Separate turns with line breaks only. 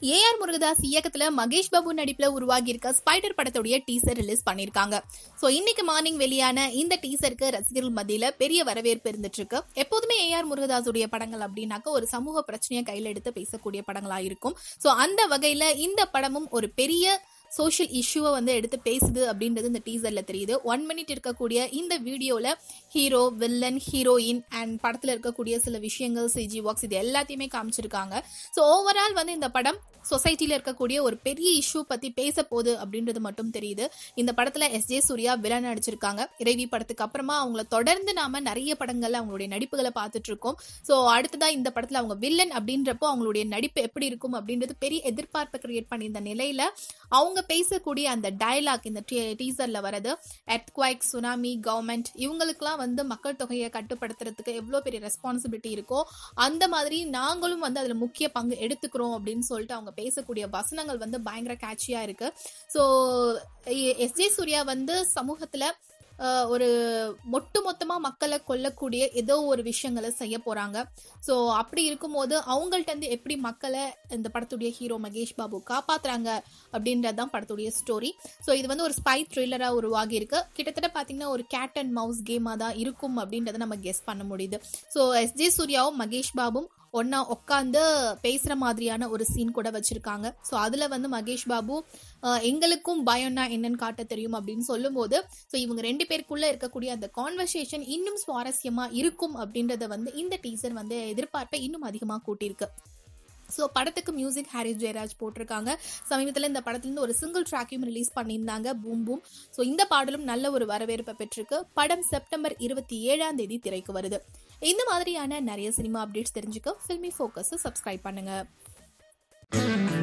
AR Murugadoss இயக்கத்துல மகேஷ் பாபு நடிப்புல உருவாகி இருக்க ஸ்பைடர் படத்துடைய டீசர் ரிலீஸ் பண்ணிருக்காங்க சோ இன்னைக்கு மார்னிங் வெளியான இந்த டீசருக்கு ரசிகர்கள் மத்தியில பெரிய வரவேற்பு இருந்துட்டு இருக்கு எப்போதுமே ஏஆர் முருகதாஸுடைய படங்கள் அப்படின்னாக்க ஒரு சமூக பிரச்சனையை கையில எடுத்து பேசக்கூடிய படங்களா இருக்கும் சோ அந்த வகையில இந்த படமும் ஒரு பெரிய சோஷியல் இஷ்யூவை வந்து எடுத்து பேசுது அப்படின்றது இந்த டீசர்ல தெரியுது ஒன் மினிட் இருக்கக்கூடிய இந்த வீடியோல ஹீரோ வில்லன் ஹீரோயின் அண்ட் படத்துல இருக்கக்கூடிய சில விஷயங்கள் சிஜி ஒர்க்ஸ் இது எல்லாத்தையுமே காமிச்சிருக்காங்க ஸோ ஓவரால் வந்து இந்த படம் சொசைட்டில இருக்கக்கூடிய ஒரு பெரிய இஷ்யூ பத்தி பேச போகுது அப்படின்றது மட்டும் தெரியுது இந்த படத்துல எஸ் ஜே சூர்யா வில்லன் நடிச்சிருக்காங்க இறைவி படத்துக்கு அப்புறமா அவங்கள தொடர்ந்து நாம நிறைய படங்கள்ல அவங்களுடைய நடிப்புகளை பார்த்துட்டு இருக்கோம் ஸோ அடுத்ததா இந்த படத்துல அவங்க வில்லன் அப்படின்றப்போ அவங்களுடைய நடிப்பு எப்படி இருக்கும் அப்படின்றது பெரிய எதிர்பார்ப்பை கிரியேட் பண்ணியிருந்த நிலையில அவங்க பேசக்கூடிய அந்த டயலாக் இந்த டீசர்ல வரது எர்த்குவைக் சுனாமி கவர்மெண்ட் இவங்களுக்குலாம் வந்து மக்கள் தொகையை கட்டுப்படுத்துறதுக்கு எவ்வளோ பெரிய ரெஸ்பான்சிபிலிட்டி இருக்கோ அந்த மாதிரி நாங்களும் வந்து அதில் முக்கிய பங்கு எடுத்துக்கிறோம் அப்படின்னு சொல்லிட்டு அவங்க பேசக்கூடிய வசனங்கள் வந்து பயங்கர கேட்சியா இருக்கு ஸோ எஸ்ஜே சூர்யா வந்து சமூகத்துல அஹ், ஒரு மொட்டு மொத்தமா மக்களை கொல்லக்கூடிய ஏதோ ஒரு விஷயங்களை செய்ய போறாங்க ஸோ அப்படி இருக்கும்போது அவங்கள்ட்ட இருந்து எப்படி மக்களை இந்த படத்துடைய ஹீரோ மகேஷ் பாபு காப்பாத்துறாங்க அப்படின்றது தான் படத்துடைய ஸ்டோரி ஸோ இது வந்து ஒரு ஸ்பை த்ரில்லராக உருவாகி இருக்கு கிட்டத்தட்ட பார்த்தீங்கன்னா ஒரு கேட் அண்ட் மவுஸ் கேமாக தான் இருக்கும் அப்படின்றத நம்ம கெஸ் பண்ண முடியுது ஸோ எஸ் ஜே சூர்யாவும் மகேஷ் பாபும் ஒன்னா உட்காந்து பேசுற மாதிரியான ஒரு சீன் கூட வச்சிருக்காங்க ஸோ அதுல வந்து மகேஷ் பாபு அஹ், எங்களுக்கும் பயம்னா என்னன்னு காட்ட தெரியும் அப்படின்னு சொல்லும்போது ஸோ இவங்க ரெண்டு பேருக்குள்ள இருக்கக்கூடிய அந்த கான்வர்சேஷன் இன்னும் சுவாரஸ்யமா இருக்கும் அப்படின்றத வந்து இந்த டீசர் வந்து எதிர்பார்ப்பை இன்னும் அதிகமாக கூட்டியிருக்கு ஸோ படத்துக்கு மியூசிக் ஹாரிஸ் ஜெயராஜ் போட்டிருக்காங்க சமீபத்தில் இந்த படத்துலேருந்து ஒரு சிங்கிள் ட்ராக்கையும் ரிலீஸ் பண்ணியிருந்தாங்க பூம் பூம் ஸோ இந்த பாடலும் நல்ல ஒரு வரவேற்பை பெற்றிருக்கு படம் செப்டம்பர் இருபத்தி ஏழாம் தேதி திரைக்கு வருது இந்த மாதிரியான நிறைய சினிமா அப்டேட்ஸ் தெரிஞ்சுக்க ஃபில்மி ஃபோக்கஸை சப்ஸ்கிரைப் பண்ணுங்க